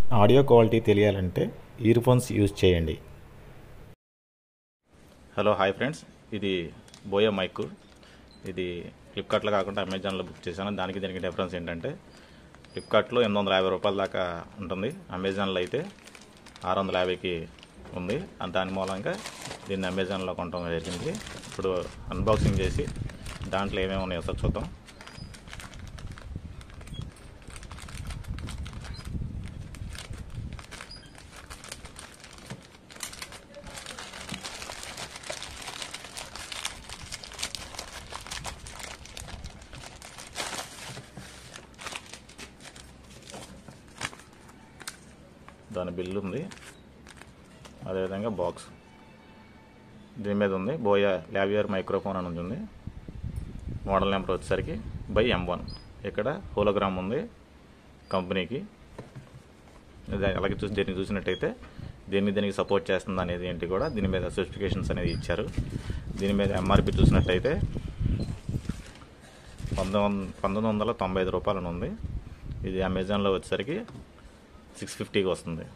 audio quality తెలియాలంటే earphones use చేయండి hello hi friends ఇది బోయో మైక్ ఇది ఫ్లిప్కార్ట్లో కాకుండా అమెజాన్లో బుక్ చేశాను దానికి దీనికి డిఫరెన్స్ ఏంటంటే ఫ్లిప్కార్ట్లో ఎనిమిది వందల యాభై రూపాయల దాకా ఉంటుంది అమెజాన్లో అయితే ఆరు వందల యాభైకి ఉంది అంత దాని మూలంగా దీన్ని అమెజాన్లో కొనడం జరిగింది ఇప్పుడు అన్బాక్సింగ్ చేసి దాంట్లో ఏమేమి ఉన్నాయో ఒకసారి చూద్దాం దాని బిల్లు ఉంది అదేవిధంగా బాక్స్ దీని మీద ఉంది బోయా లావియర్ మైక్రోఫోన్ అని ఉంది మోడల్ నెంబర్ వచ్చేసరికి బై ఎం వన్ ఇక్కడ హోలోగ్రామ్ ఉంది కంపెనీకి ఇది అలాగే చూసి దీన్ని చూసినట్టయితే దీన్ని దీనికి సపోర్ట్ చేస్తుంది అనేది ఏంటి కూడా దీని మీద స్పెసిఫికేషన్స్ అనేది ఇచ్చారు దీని మీద ఎంఆర్పి చూసినట్టయితే పంతొమ్మిది పంతొమ్మిది వందల తొంభై ఐదు రూపాయలు అని ఉంది ఇది అమెజాన్లో వచ్చేసరికి సిక్స్ ఫిఫ్టీకి వస్తుంది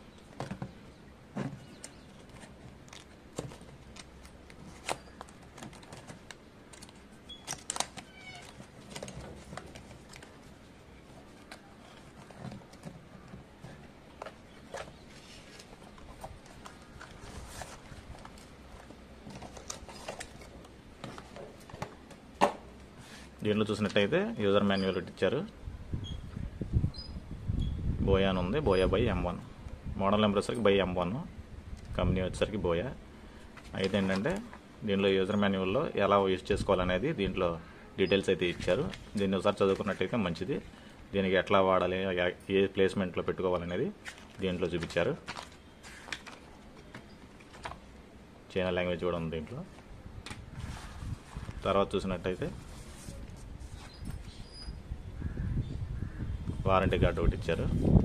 దీంట్లో చూసినట్టయితే యూజర్ మాన్యువల్ ఒకటి ఇచ్చారు బోయా అని ఉంది Boya by M one model number వచ్చేసరికి బై ఎం వన్ కంపెనీ వచ్చేసరికి బోయా అయితే ఏంటంటే దీనిలో యూజర్ మాన్యువల్లో ఎలా యూజ్ చేసుకోవాలనేది దీంట్లో డీటెయిల్స్ అయితే ఇచ్చారు దీన్ని ఒకసారి చదువుకున్నట్టయితే మంచిది దీనికి ఎట్లా వాడాలి ఏ ప్లేస్మెంట్లో పెట్టుకోవాలనేది దీంట్లో చూపించారు చైనా లాంగ్వేజ్ కూడా ఉంది దీంట్లో తర్వాత చూసినట్టయితే వారంటీ కార్డు ఒకటి ఇచ్చారు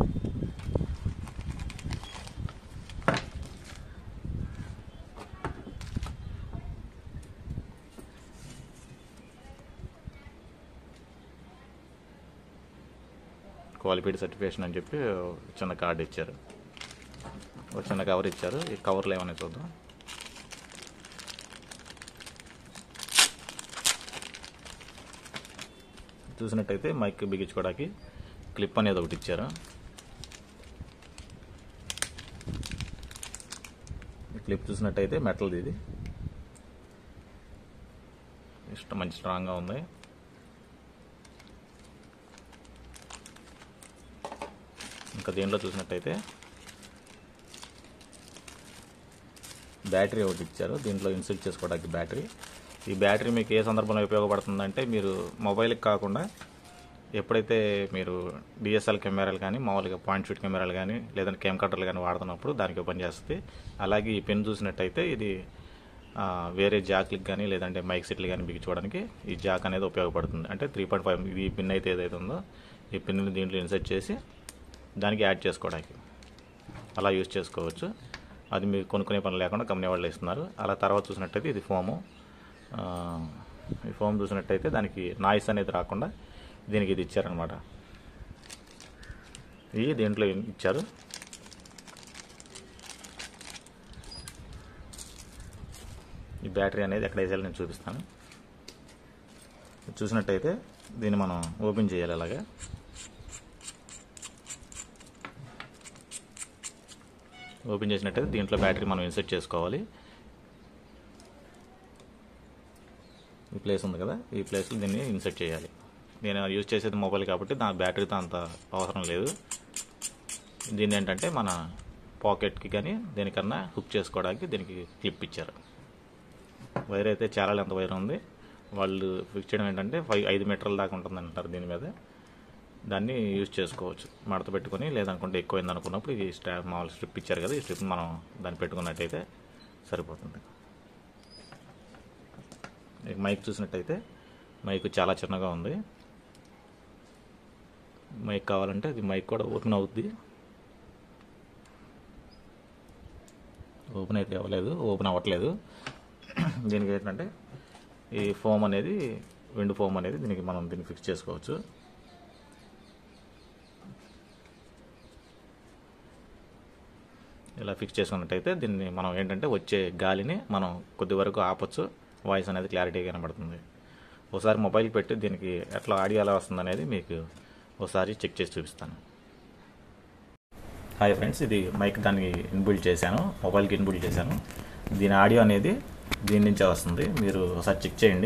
క్వాలిఫైడ్ సర్టిఫికేషన్ అని చెప్పి చిన్న కార్డు ఇచ్చారు ఒక చిన్న కవర్ ఇచ్చారు ఈ కవర్లో ఏమైనా చూద్దాం చూసినట్టయితే మైక్ బిగించుకోవడానికి క్లిప్ అనేది ఒకటి ఇచ్చారు ఈ క్లిప్ చూసినట్టయితే మెటల్ది ఇది ఇష్టం మంచి స్ట్రాంగ్గా ఉంది ఇంకా దీంట్లో చూసినట్టయితే బ్యాటరీ ఒకటి ఇచ్చారు దీంట్లో ఇన్సర్ట్ చేసుకోవడానికి బ్యాటరీ ఈ బ్యాటరీ మీకు ఏ సందర్భంలో ఉపయోగపడుతుందంటే మీరు మొబైల్కి కాకుండా ఎప్పుడైతే మీరు డిఎస్ఎల్ కెమెరాలు కానీ మామూలుగా పాయింట్ షూట్ కెమెరాలు కానీ లేదంటే కెమ్ కట్టర్లు కానీ వాడుతున్నప్పుడు దానికి పనిచేస్తుంది అలాగే ఈ పెన్ చూసినట్టయితే ఇది ఆ, వేరే జాక్లకి కానీ లేదంటే మైక్ సెట్లు కానీ బిగించుకోవడానికి ఈ జాక్ అనేది ఉపయోగపడుతుంది అంటే త్రీ పాయింట్ ఫైవ్ ఈ పిన్ అయితే ఏదైతే ఉందో ఈ పిన్ని దీంట్లో ఇన్సర్ట్ చేసి దానికి యాడ్ చేసుకోవడానికి అలా యూజ్ చేసుకోవచ్చు అది మీరు కొనుక్కునే పని లేకుండా కంపెనీ వాళ్ళు ఇస్తున్నారు అలా తర్వాత చూసినట్టయితే ఇది ఫోము ఆ, ఈ ఫోమ్ చూసినట్టయితే దానికి నాయిస్ అనేది రాకుండా దీనికి ఇది ఇచ్చారనమాట ఇవి దీంట్లో ఇచ్చారు ఈ బ్యాటరీ అనేది ఎక్కడ వేసేయాలో నేను చూపిస్తాను చూసినట్టయితే దీన్ని మనం ఓపెన్ చేయాలి అలాగే ఓపెన్ చేసినట్టయితే దీంట్లో బ్యాటరీ మనం ఇన్సర్ట్ చేసుకోవాలి ఈ ప్లేస్ ఉంది కదా ఈ ప్లేస్లో దీన్ని ఇన్సర్ట్ చేయాలి నేను యూజ్ చేసేది మొబైల్ కాబట్టి దాని బ్యాటరీతో అంత అవసరం లేదు దీన్ని ఏంటంటే మన పాకెట్కి కానీ దేనికన్నా హుక్ చేసుకోవడానికి దీనికి క్లిప్ ఇచ్చారు వైర్ అయితే చాలా లెంత్ వైర్ ఉంది వాళ్ళు ఫిక్స్ చేయడం ఏంటంటే ఫైవ్ ఐదు మీటర్ల దాకా ఉంటుంది అంటారు దీని మీద దాన్ని యూజ్ చేసుకోవచ్చు మడత పెట్టుకొని లేదనుకుంటే ఎక్కువైంది అనుకున్నప్పుడు ఈ స్టా మామూలు స్ట్రిప్ ఇచ్చారు కదా ఈ స్ట్రిప్ మనం దాన్ని పెట్టుకున్నట్టయితే సరిపోతుంది ఈ మైక్ చూసినట్టయితే మైక్ చాలా చిన్నగా ఉంది మైక్ కావాలంటే అది మైక్ కూడా ఓపెన్ అవుద్ది ఓపెన్ అయితే అవ్వలేదు ఓపెన్ అవ్వట్లేదు దీనికి ఏంటంటే ఈ ఫోమ్ అనేది విండ్ ఫోమ్ అనేది దీనికి మనం దీన్ని ఫిక్స్ చేసుకోవచ్చు ఇలా ఫిక్స్ చేసుకున్నట్టయితే దీన్ని మనం ఏంటంటే వచ్చే గాలిని మనం కొద్ది వరకు ఆపొచ్చు వాయిస్ అనేది క్లారిటీగా కనబడుతుంది ఒకసారి మొబైల్ పెట్టి దీనికి ఎట్లా ఆడియో ఎలా వస్తుంది అనేది మీకు ఒకసారి చెక్ చేసి చూపిస్తాను హాయ్ ఫ్రెండ్స్ ఇది మైక్ దానికి ఇన్బిల్డ్ చేశాను మొబైల్కి ఇన్బిల్డ్ చేశాను దీని ఆడియో అనేది దీని నుంచే వస్తుంది మీరు ఒకసారి చెక్ చేయండి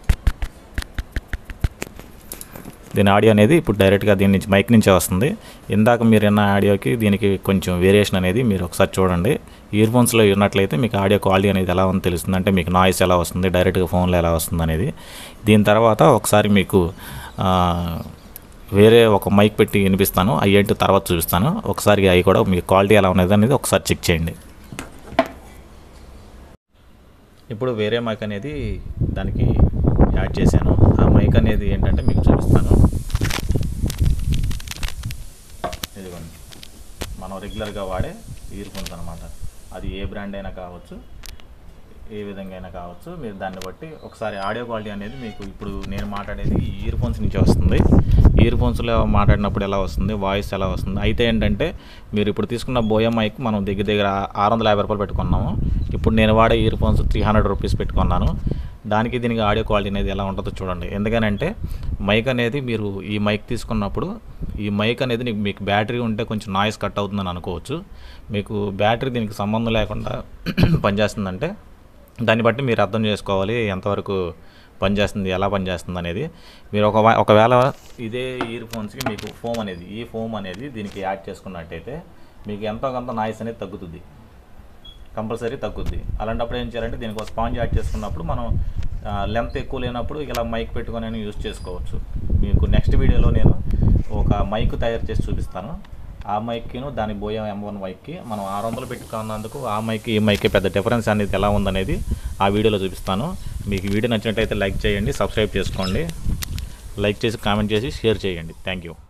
దీని ఆడియో అనేది ఇప్పుడు డైరెక్ట్గా దీని నుంచి మైక్ నుంచే వస్తుంది ఇందాక మీరు విన్న ఆడియోకి దీనికి కొంచెం వేరియేషన్ అనేది మీరు ఒకసారి చూడండి ఇయర్ ఫోన్స్లో విన్నట్లయితే మీకు ఆడియో క్వాలిటీ అనేది ఎలా ఉందో తెలుస్తుంది అంటే మీకు నాయిస్ ఎలా వస్తుంది డైరెక్ట్గా ఫోన్లో ఎలా వస్తుంది అనేది దీని తర్వాత ఒకసారి మీకు ఆ, వేరే ఒక మైక్ పెట్టి వినిపిస్తాను అవి ఏంటో తర్వాత చూపిస్తాను ఒకసారి అవి కూడా మీకు క్వాలిటీ ఎలా ఉన్నది అనేది ఒకసారి చెక్ చేయండి ఇప్పుడు వేరే మైక్ అనేది దానికి యాడ్ చేశాను ఆ మైక్ అనేది ఏంటంటే మీకు చూపిస్తాను ఇదిగోండి మనం రెగ్యులర్గా వాడే ఇయర్ ఫోన్స్ అనమాట అది ఏ బ్రాండ్ అయినా కావచ్చు ఏ విధంగా అయినా కావచ్చు మీరు దాన్ని బట్టి ఒకసారి ఆడియో క్వాలిటీ అనేది మీకు ఇప్పుడు నేను మాట్లాడేది ఈ ఇయర్ ఫోన్స్ నుంచి వస్తుంది ఇయర్ ఫోన్స్లో మాట్లాడినప్పుడు ఎలా వస్తుంది వాయిస్ ఎలా వస్తుంది అయితే ఏంటంటే మీరు ఇప్పుడు తీసుకున్న బోయా మైక్ మనం దగ్గర దగ్గర ఆరు వందల యాభై రూపాయలు పెట్టుకున్నాము ఇప్పుడు నేను వాడే earphones three hundred rupees పెట్టుకున్నాను దానికి దీనికి ఆడియో క్వాలిటీ అనేది ఎలా ఉంటుందో చూడండి ఎందుకనంటే మైక్ అనేది మీరు ఈ మైక్ తీసుకున్నప్పుడు ఈ మైక్ అనేది నీకు మీకు బ్యాటరీ ఉంటే కొంచెం నాయిస్ కట్ అవుతుందని అనుకోవచ్చు మీకు బ్యాటరీ దీనికి సంబంధం లేకుండా పనిచేస్తుందంటే దాన్ని బట్టి మీరు అర్థం చేసుకోవాలి ఎంతవరకు పనిచేస్తుంది ఎలా పనిచేస్తుంది అనేది మీరు ఒక ఒకవేళ ఇదే ఇయర్ ఫోన్స్కి మీకు ఫోమ్ అనేది ఈ ఫోమ్ అనేది దీనికి యాడ్ చేసుకున్నట్టయితే మీకు ఎంతో కొంత నాయిస్ అనేది తగ్గుతుంది కంపల్సరీ తగ్గుద్ది అలాంటప్పుడు ఏం చేయాలంటే దీనికి ఒక స్పాంజ్ యాడ్ చేసుకున్నప్పుడు మనం లెంత్ ఎక్కువ లేనప్పుడు ఇలా మైక్ పెట్టుకొని అయినా యూజ్ చేసుకోవచ్చు మీకు నెక్స్ట్ వీడియోలో నేను ఒక మైక్ తయారు చేసి చూపిస్తాను ఆ మైక్కిను దాని బోయా ఎం వన్ మైక్కి మనం ఆరు వందలు పెట్టుకున్నందుకు ఆ మైక్ ఈ మైక్ పెద్ద డిఫరెన్స్ అనేది ఎలా ఉందనేది ఆ వీడియోలో చూపిస్తాను మీకు ఈ వీడియో నచ్చినట్టయితే లైక్ చేయండి సబ్స్క్రైబ్ చేసుకోండి లైక్ చేసి కామెంట్ చేసి షేర్ చేయండి థ్యాంక్ యూ